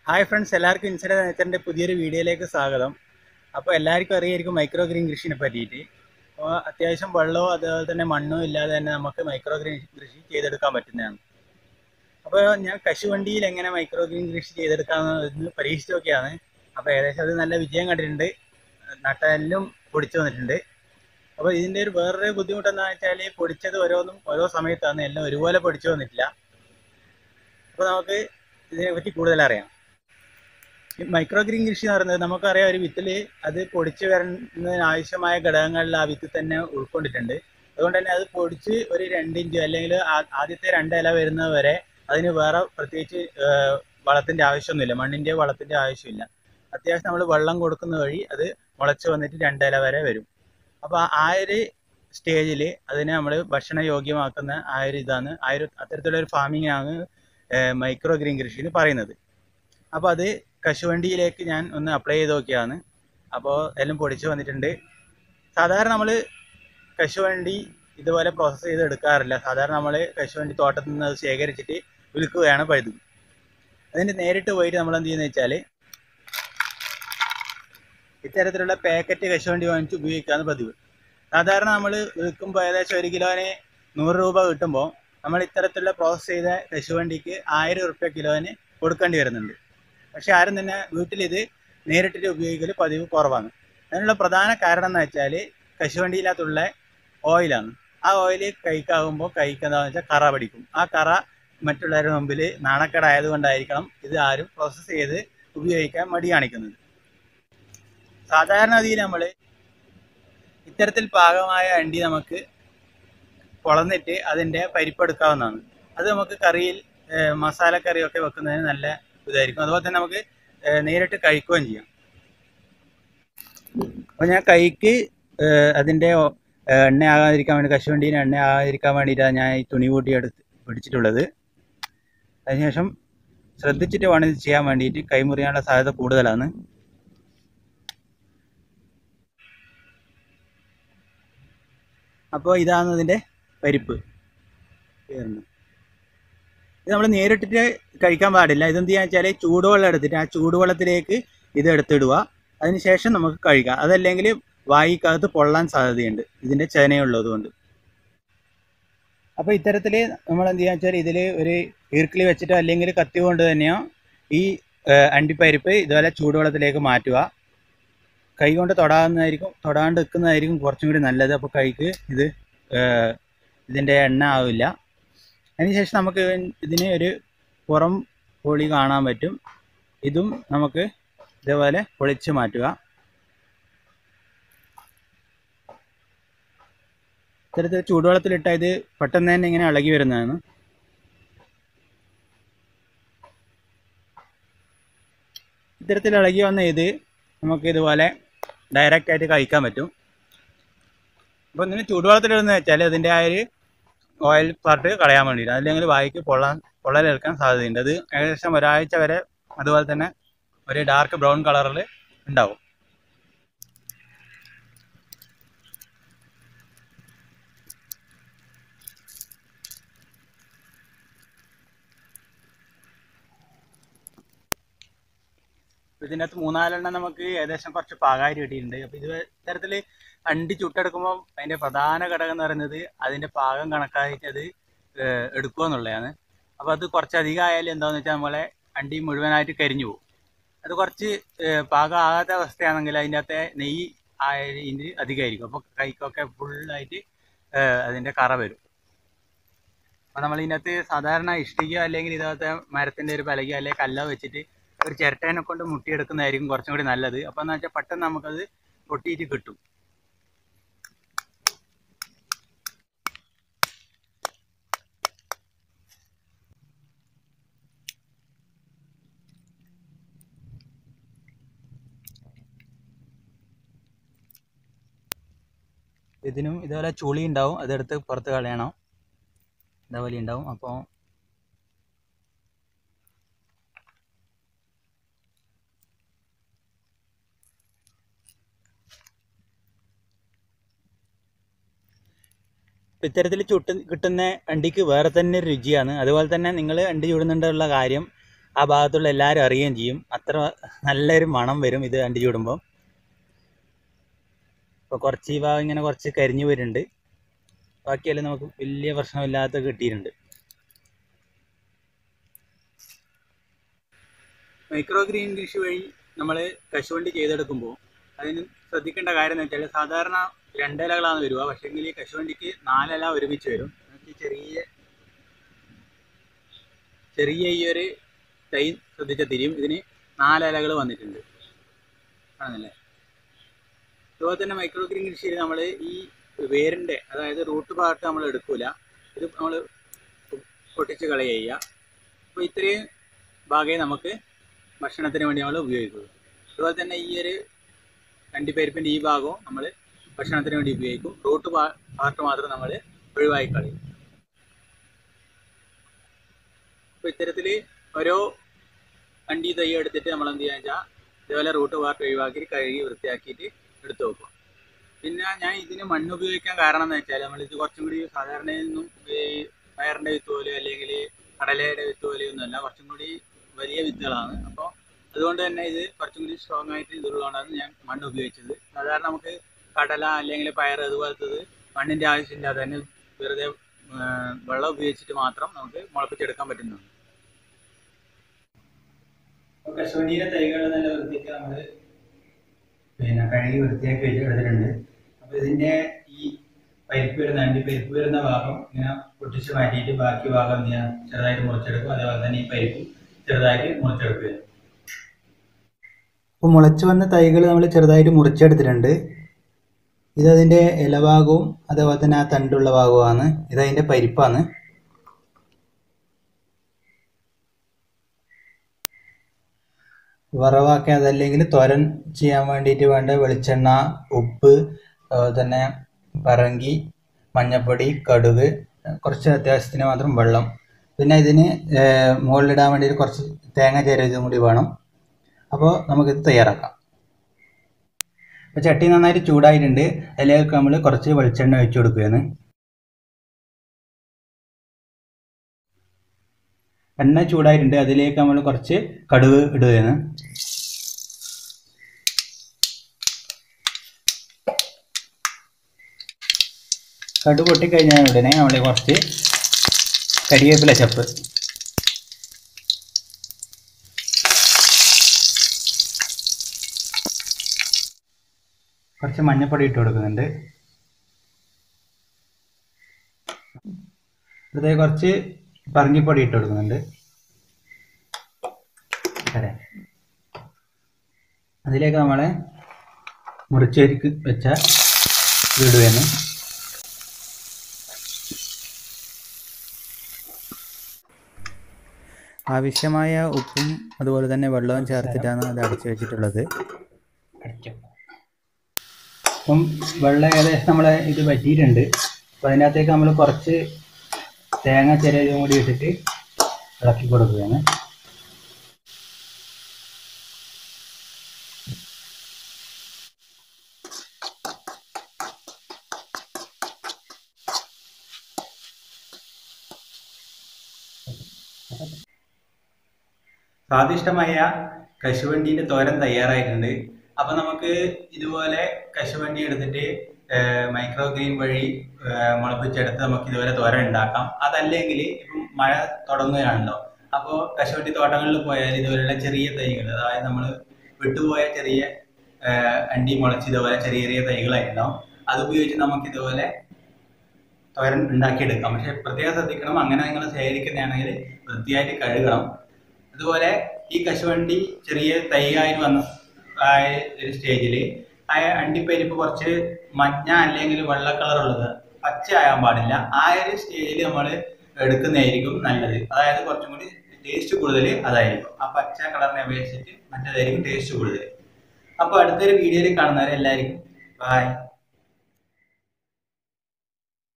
hi friends എല്ലാവർക്കും inside നേച്ചറിൻ്റെ പുതിയൊരു വീഡിയോയിലേക്ക് സ്വാഗതം അപ്പോൾ എല്ലാവർക്കും അറിയായിരിക്കും മൈക്രോ ഗ്രീൻ കൃഷിനെ പറ്റിയിട്ട് അപ്പോൾ അത്യാവശ്യം വെള്ളവും അതുപോലെ തന്നെ മണ്ണും ഇല്ലാതെ തന്നെ നമുക്ക് മൈക്രോ ഗ്രീൻ കൃഷി ചെയ്തെടുക്കാൻ പറ്റുന്നതാണ് അപ്പോൾ ഞാൻ കശുവണ്ടിയിൽ എങ്ങനെ മൈക്രോ ഗ്രീൻ കൃഷി ചെയ്തെടുക്കാമെന്ന് പരീക്ഷിച്ച് നോക്കിയാണ് അപ്പോൾ ഏകദേശം അത് നല്ല വിജയം കണ്ടിട്ടുണ്ട് നട്ടെല്ലും പൊടിച്ചു വന്നിട്ടുണ്ട് അപ്പോൾ ഇതിൻ്റെ ഒരു വേറൊരു ബുദ്ധിമുട്ട് എന്താണെന്ന് വെച്ചാൽ പൊടിച്ചത് ഓരോന്നും ഓരോ സമയത്താണ് എല്ലാം ഒരുപോലെ പൊടിച്ചു വന്നിട്ടില്ല അപ്പോൾ നമുക്ക് ഇതിനെപ്പറ്റി കൂടുതൽ അറിയാം ഈ മൈക്രോ ഗ്രീൻ കൃഷി എന്ന് പറയുന്നത് നമുക്കറിയാം ഒരു വിത്തിൽ അത് പൊടിച്ച് വരുന്നതിന് ആവശ്യമായ ഘടകങ്ങളിൽ ആ വിത്തിൽ തന്നെ ഉൾക്കൊണ്ടിട്ടുണ്ട് അതുകൊണ്ട് തന്നെ അത് പൊടിച്ച് ഒരു രണ്ട് ഇഞ്ച് അല്ലെങ്കിൽ ആ- ആദ്യത്തെ രണ്ട് ഇല വരുന്നത് വരെ അതിന് വേറെ പ്രത്യേകിച്ച് ഏഹ്, വളത്തിന്റെ ആവശ്യമൊന്നുമില്ല മണ്ണിന്റെ വളത്തിന്റെ ആവശ്യമില്ല അത്യാവശ്യം നമ്മൾ വെള്ളം കൊടുക്കുന്ന വഴി അത് മുളച്ച് വന്നിട്ട് രണ്ട് ഇല വരെ വരും അപ്പോൾ ആ ഒരു സ്റ്റേജിൽ അതിനെ നമ്മൾ ഭക്ഷണ യോഗ്യമാക്കുന്ന ആ ഒരു ഇതാണ് ആ ഒരു അത്തരത്തിലുള്ള ഒരു ഫാമിംഗ് ആണ് മൈക്രോ ഗ്രീൻ കൃഷി എന്ന് പറയുന്നത് അപ്പോൾ അത് കശുവണ്ടിയിലേക്ക് ഞാൻ ഒന്ന് അപ്ലൈ ചെയ്ത് നോക്കിയാണ് അപ്പോൾ എല്ലാം പൊടിച്ച് വന്നിട്ടുണ്ട് സാധാരണ നമ്മൾ കശുവണ്ടി ഇതുപോലെ പ്രോസസ്സ് ചെയ്ത് എടുക്കാറില്ല സാധാരണ നമ്മൾ കശുവണ്ടി തോട്ടത്തിൽ നിന്ന് അത് ശേഖരിച്ചിട്ട് വിൽക്കുകയാണ് പഴുത് അതിന് നേരിട്ട് പോയിട്ട് നമ്മൾ എന്ത് ചെയ്യുന്നത് വെച്ചാൽ ഇത്തരത്തിലുള്ള പാക്കറ്റ് കശുവണ്ടി വാങ്ങിച്ച് ഉപയോഗിക്കാണ് പതിവ് സാധാരണ നമ്മൾ വിൽക്കുമ്പോൾ ഏകദേശം ഒരു കിലോന് നൂറ് രൂപ കിട്ടുമ്പോൾ നമ്മൾ ഇത്തരത്തിലുള്ള പ്രോസസ്സ് ചെയ്ത കശുവണ്ടിക്ക് ആയിരം റുപ്യ കിലോന് കൊടുക്കേണ്ടി വരുന്നുണ്ട് പക്ഷെ ആരും തന്നെ വീട്ടിലിത് നേരിട്ടിട്ട് ഉപയോഗിക്കൽ പതിവ് കുറവാണ് അതിനുള്ള പ്രധാന കാരണം എന്ന് വെച്ചാൽ കശുവണ്ടിയിനകത്തുള്ള ഓയിലാണ് ആ ഓയിൽ കൈക്കാകുമ്പോൾ കൈക്ക് എന്താണെന്ന് വെച്ചാൽ കറ പിടിക്കും ആ കറ മറ്റുള്ളവരുടെ മുമ്പിൽ നാണക്കേടായതുകൊണ്ടായിരിക്കണം ഇത് ആരും പ്രോസസ്സ് ചെയ്ത് ഉപയോഗിക്കാൻ മടി കാണിക്കുന്നത് സാധാരണ ഗതിയിൽ നമ്മൾ ഇത്തരത്തിൽ പാകമായ അണ്ടി നമുക്ക് പൊളന്നിട്ട് അതിൻ്റെ പരിപ്പെടുക്കാവുന്നതാണ് അത് നമുക്ക് കറിയിൽ ഏഹ്, മസാലക്കറിയൊക്കെ വെക്കുന്നതിന് നല്ല ഇതായിരിക്കും അതുപോലെ തന്നെ നമുക്ക് ഏഹ്, നേരിട്ട് കഴിക്കുകയും ചെയ്യാം അപ്പോൾ ഞാൻ കൈക്ക് ഏഹ്, അതിൻ്റെ ഒ- ഏഹ്, എണ്ണ ആകാതിരിക്കാൻ വേണ്ടി കശുവണ്ടീന് എണ്ണ ആകാതിരിക്കാൻ വേണ്ടിയിട്ടാണ് ഞാൻ ഈ തുണി കൂട്ടി എടുത്ത് പിടിച്ചിട്ടുള്ളത് അതിനുശേഷം ശ്രദ്ധിച്ചിട്ട് വേണം ഇത് ചെയ്യാൻ വേണ്ടിയിട്ട് കൈമുറിയാനുള്ള സാധ്യത കൂടുതലാണ് അപ്പോൾ ഇതാണ് ഇതിൻ്റെ പരിപ്പ് വരുന്നത് ഇത് നമ്മൾ നേരിട്ടിട്ട് കഴിക്കാൻ പാടില്ല ഇതെന്ത് ചെയ്യാന്ന് വെച്ചാൽ ചൂടുവെള്ളം എടുത്തിട്ട് ആ ചൂടുവെള്ളത്തിലേക്ക് ഇത് എടുത്തിടുക അതിനുശേഷം നമുക്ക് കഴിക്കാം അതല്ലെങ്കിൽ വായിക്കകത്ത് പൊള്ളാൻ സാധ്യതയുണ്ട് ഇതിൻ്റെ ചേനയുള്ളത് കൊണ്ട് അപ്പോൾ ഇത്തരത്തിൽ നമ്മൾ എന്ത് ചെയ്യാന്ന് വെച്ചാൽ ഇതിൽ ഒരു ഈർക്കിളി വെച്ചിട്ടോ അല്ലെങ്കിൽ കത്തി കൊണ്ട് തന്നെയോ ഈ ഏഹ്, അണ്ടിപ്പരിപ്പ് ഇതുപോലെ ചൂടുവെള്ളത്തിലേക്ക് മാറ്റുക കൈ കൊണ്ട് തൊടാവുന്നതായിരിക്കും തൊടാണ്ട് നിൽക്കുന്നതായിരിക്കും കുറച്ചും കൂടി നല്ലത് അപ്പോൾ കൈക്ക് ഇത് ഏഹ്, ഇതിൻ്റെ എണ്ണ ആവില്ല അതിനുശേഷം നമുക്ക് ഇതിന് ഒരു പുറം പൊളി കാണാൻ പറ്റും ഇതും നമുക്ക് ഇതേപോലെ പൊളിച്ച് മാറ്റുക ഇത്തരത്തിൽ ചൂടുവെള്ളത്തിലിട്ട ഇത് പെട്ടെന്ന് തന്നെ ഇങ്ങനെ ഇളകി വരുന്നതാണ് ഇത്തരത്തിൽ ഇളകി വന്ന ഇത് നമുക്ക് ഇതുപോലെ ഡയറക്റ്റ് ആയിട്ട് കഴിക്കാൻ പറ്റും അപ്പോൾ ഇതിന് ചൂടുവെള്ളത്തിലിടുന്നത് വെച്ചാൽ അതിൻ്റെ ആ ഒരു ഓയിൽ പാർട്ട് കളയാൻ വേണ്ടിയിട്ട് അല്ലെങ്കിൽ വായിക്ക് പൊള്ളാൻ പൊള്ളലേൽക്കാൻ സാധ്യതയുണ്ട് അത് ഏകദേശം ഒരാഴ്ച വരെ അതുപോലെ തന്നെ ഒരു ഡാർക്ക് ബ്രൗൺ കളറിൽ ഉണ്ടാവും ഇതിൻ്റെ അകത്ത് മൂന്നാലെണ്ണം നമുക്ക് ഏകദേശം കുറച്ച് പാകമായിട്ട് കിട്ടിയിട്ടുണ്ട് അപ്പോൾ ഇത് ഇത്തരത്തിൽ അണ്ടി ചുട്ടെടുക്കുമ്പോൾ അതിൻ്റെ പ്രധാന ഘടകം എന്ന് പറയുന്നത് അതിൻ്റെ പാകം കണക്കായിട്ട് അത് ഏഹ്, എടുക്കുക എന്നുള്ളതാണ് അപ്പോൾ അത് കുറച്ച് അധികം ആയാലും എന്താണെന്ന് വെച്ചാൽ നമ്മളെ അണ്ടി മുഴുവനായിട്ട് കരിഞ്ഞു പോകും അത് കുറച്ച് ഏഹ്, പാകം ആകാത്ത അവസ്ഥയാണെങ്കിൽ അതിൻ്റെ അകത്തെ നെയ്യ് ആയതിന് അധികമായിരിക്കും അപ്പോൾ കൈക്കൊക്കെ ഫുള്ളായിട്ട് അതിൻ്റെ കറ വരും അപ്പോൾ നമ്മൾ ഇതിനകത്ത് സാധാരണ ഇഷ്ടിക അല്ലെങ്കിൽ ഇതിനകത്തെ മരത്തിൻ്റെ ഒരു പലക അല്ലെങ്കിൽ കല്ല വെച്ചിട്ട് ഒരു ചിരട്ടേനെ കൊണ്ട് മുട്ടിയെടുക്കുന്നതായിരിക്കും കുറച്ചും കൂടി നല്ലത് അപ്പോൾ എന്ന് വെച്ചാൽ പെട്ടെന്ന് നമുക്കത് പൊട്ടിയിട്ട് കിട്ടും ഇതിനും ഇതുപോലെ ചുളി ഉണ്ടാവും അതെടുത്ത് പുറത്ത് കളയണം ഇതേപോലെ ഉണ്ടാവും അപ്പോൾ ഇത്തരത്തിൽ ചുട്ട് കിട്ടുന്ന അണ്ടിക്ക് വേറെ തന്നെ ഒരു രുചിയാണ് അതുപോലെ തന്നെ നിങ്ങൾ അണ്ടി ചുടുന്നുണ്ടുള്ള കാര്യം ആ ഭാഗത്തുള്ള എല്ലാവരും അറിയുകയും ചെയ്യും അത്ര നല്ലൊരു മണം വരും ഇത് കണ്ടു ചൂടുമ്പോൾ ഇപ്പോൾ കുറച്ച് ഈ ഭാഗം ഇങ്ങനെ കുറച്ച് കരിഞ്ഞു വരുന്നുണ്ട് ബാക്കിയെല്ലാം നമുക്ക് വലിയ പ്രശ്നമില്ലാത്ത കിട്ടിയിട്ടുണ്ട് മൈക്രോ ഗ്രീൻ കൃഷി വഴി നമ്മൾ കശുവണ്ടി ചെയ്തെടുക്കുമ്പോൾ അതിന് ശ്രദ്ധിക്കേണ്ട കാര്യം എന്ന് വെച്ചാൽ സാധാരണ രണ്ടിലകളാണ് വരിക പക്ഷേങ്കിൽ കശുവണ്ടിക്ക് നാലില ഒരുമിച്ച് വരും നമുക്ക് ഈ ചെറിയ ചെറിയ ഈ ഒരു തൈ ശ്രദ്ധിച്ച തിരിയും ഇതിന് നാലിലകൾ വന്നിട്ടുണ്ട് ആണല്ലേ അതുപോലെ തന്നെ മൈക്രോ ഗ്രീൻ കൃഷിയിൽ നമ്മൾ ഈ വേരിൻ്റെ അതായത് റൂട്ട് പാർട്ട് നമ്മൾ എടുക്കൂല ഇത് നമ്മൾ പൊട്ടിച്ച് കളയുക ചെയ്യുക അപ്പോൾ ഇത്രയും ഭാഗമേ നമുക്ക് ഭക്ഷണത്തിന് വേണ്ടി നമ്മൾ ഉപയോഗിക്കുള്ളൂ അതുപോലെ തന്നെ ഈ ഒരു അണ്ടിപ്പരിപ്പിൻ്റെ ഈ ഭാഗവും നമ്മൾ ഭക്ഷണത്തിന് വേണ്ടി ഉപയോഗിക്കും റൂട്ട് പാർട്ട് മാത്രം നമ്മൾ ഒഴിവാക്കി കളയും അപ്പോൾ ഇത്തരത്തിൽ ഓരോ അണ്ടി തൈ എടുത്തിട്ട് നമ്മൾ എന്ത് ചെയ്യുക വെച്ചാൽ ഇതേപോലെ റൂട്ട് പാർട്ട് ഒഴിവാക്കി കഴുകി വൃത്തിയാക്കിയിട്ട് എടുത്തു വെക്കും പിന്നെ ഞാൻ ഇതിന് മണ്ണ് ഉപയോഗിക്കാൻ കാരണം എന്ന് വെച്ചാൽ നമ്മളിത് കുറച്ചും കൂടി സാധാരണ ഒന്നും ഈ പയറിൻ്റെ വിത്ത് പോലെ അല്ലെങ്കിൽ കടലയുടെ വിത്ത് പോലെ ഒന്നുമല്ല കുറച്ചും കൂടി വലിയ വിത്തുകളാണ് അപ്പോൾ അതുകൊണ്ട് തന്നെ ഇത് കുറച്ചും കൂടി സ്ട്രോങ് ആയിട്ട് ഇതുള്ളതുകൊണ്ടാണ് ഞാൻ മണ്ണ് ഉപയോഗിച്ചത് സാധാരണ നമുക്ക് കടല അല്ലെങ്കിൽ പയർ അതുപോലത്തത് മണ്ണിൻ്റെ ആവശ്യമില്ലാതെ തന്നെ വെറുതെ വെള്ളം ഉപയോഗിച്ചിട്ട് മാത്രം നമുക്ക് മുളപ്പിച്ചെടുക്കാൻ പറ്റുന്നുണ്ട് കശുവണ്ടിയുടെ തൈകൾ നല്ല വൃത്തിക്ക് നമ്മൾ പിന്നെ കഴുകി വൃത്തിയാക്കി വെച്ച് എടുത്തിട്ടുണ്ട് അപ്പോൾ ഇതിൻ്റെ ഈ പരിപ്പ് വരുന്ന അണ്ടി പരിപ്പ് വരുന്ന ഭാഗം ഇങ്ങനെ പൊട്ടിച്ച് മാറ്റിയിട്ട് ബാക്കി ഭാഗം എന്ത് ചെയ്യാം ചെറുതായിട്ട് മുറിച്ചെടുക്കും അതേപോലെ തന്നെ ഈ പരിപ്പ് ചെറുതായിട്ട് മുറിച്ചെടുക്കുക അപ്പോൾ മുളച്ച് വന്ന തൈകൾ നമ്മൾ ചെറുതായിട്ട് മുറിച്ചെടുത്തിട്ടുണ്ട് ഇതതിൻ്റെ ഇലഭാഗവും അതേപോലെ തന്നെ ആ തണ്ടുള്ള ഭാഗവുമാണ് ഇതതിൻ്റെ പരിപ്പാണ് വറവാക്കി അതല്ലെങ്കിൽ തോരൻ ചെയ്യാൻ വേണ്ടിയിട്ട് വേണ്ട വെളിച്ചെണ്ണ ഉപ്പ് അതുപോലെ തന്നെ പറങ്കി മഞ്ഞപ്പൊടി കടുക് കുറച്ച് അത്യാവശ്യത്തിന് മാത്രം വെള്ളം പിന്നെ ഇതിന് മുകളിലിടാൻ വേണ്ടിയിട്ട് കുറച്ച് തേങ്ങ ചിരവിയതും കൂടി വേണം അപ്പോൾ നമുക്കിത് തയ്യാറാക്കാം അപ്പോൾ ചട്ടി നന്നായിട്ട് ചൂടായിട്ടുണ്ട് അതിലേക്ക് നമ്മൾ കുറച്ച് വെളിച്ചെണ്ണ ഒഴിച്ചു കൊടുക്കുകയാണ് എണ്ണ ചൂടായിട്ടുണ്ട് അതിലേക്ക് നമ്മൾ കുറച്ച് കടുക് ഇടുകയാണ് കടുക് പൊട്ടിക്കഴിഞ്ഞാൽ ഉടനെ നമ്മൾ കുറച്ച് കരിവേപ്പില ചപ്പ് കുറച്ച് മഞ്ഞപ്പൊടി ഇട്ട് കൊടുക്കുന്നുണ്ട് അടുത്തത് കുറച്ച് പറങ്കിപ്പൊടി ഇട്ട് കൊടുക്കുന്നുണ്ട് അതെ അതിലേക്ക് നമ്മളെ മുറിച്ചേരിക്ക് വെച്ച ഇടുകയാണ് ആവശ്യമായ ഉപ്പും അതുപോലെ തന്നെ വെള്ളവും ചേർത്തിട്ടാണ് അത് അടച്ചു വെച്ചിട്ടുള്ളത് അപ്പം വെള്ളം ഏകദേശം നമ്മളെ ഇത് പറ്റിയിട്ടുണ്ട് അപ്പോൾ അതിനകത്തേക്ക് നമ്മൾ കുറച്ച് തേങ്ങ ചിരവും കൂടി ഇട്ടിട്ട് ഇളക്കി കൊടുക്കുകയാണ് സ്വാദിഷ്ടമായ കശുവണ്ടീൻ്റെ തോരൻ തയ്യാറായിട്ടുണ്ട് അപ്പൊ നമുക്ക് ഇതുപോലെ കശുവണ്ടി എടുത്തിട്ട് മൈക്രോ ഗ്രീൻ വഴി മുളപ്പിച്ചെടുത്ത് നമുക്ക് ഇതുപോലെ തോരൻ ഉണ്ടാക്കാം അതല്ലെങ്കിൽ ഇപ്പം മഴ തുടങ്ങുകയാണല്ലോ അപ്പോൾ കശുവണ്ടി തോട്ടങ്ങളിൽ പോയാൽ ഇതുപോലെയുള്ള ചെറിയ തൈകൾ അതായത് നമ്മൾ വിട്ടുപോയ ചെറിയ അണ്ടി മുളച്ച് ഇതുപോലെ ചെറിയ ചെറിയ തൈകളായിട്ടുണ്ടാവും അത് ഉപയോഗിച്ച് നമുക്ക് ഇതുപോലെ തോരൻ ഉണ്ടാക്കിയെടുക്കാം പക്ഷെ പ്രത്യേകം ശ്രദ്ധിക്കണം അങ്ങനെ നിങ്ങൾ ശേഖരിക്കുന്നതാണെങ്കിൽ വൃത്തിയായിട്ട് കഴുകണം അതുപോലെ ഈ കശുവണ്ടി ചെറിയ തൈയായി വന്ന ആയ ഒരു സ്റ്റേജിൽ ആ അണ്ടിപ്പരിപ്പ് കുറച്ച് മഞ്ഞ അല്ലെങ്കിൽ വെള്ള കളറുള്ളത് പച്ച ആകാൻ പാടില്ല ആ ഒരു സ്റ്റേജിൽ നമ്മൾ എടുക്കുന്നതായിരിക്കും നല്ലത് അതായത് കുറച്ചും കൂടി ടേസ്റ്റ് കൂടുതൽ അതായിരിക്കും ആ പച്ച കളറിനെ അപേക്ഷിച്ചിട്ട് മറ്റേതായിരിക്കും ടേസ്റ്റ് കൂടുതൽ അപ്പോൾ അടുത്തൊരു വീഡിയോയിൽ കാണുന്നവരെ എല്ലാവർക്കും ബായ്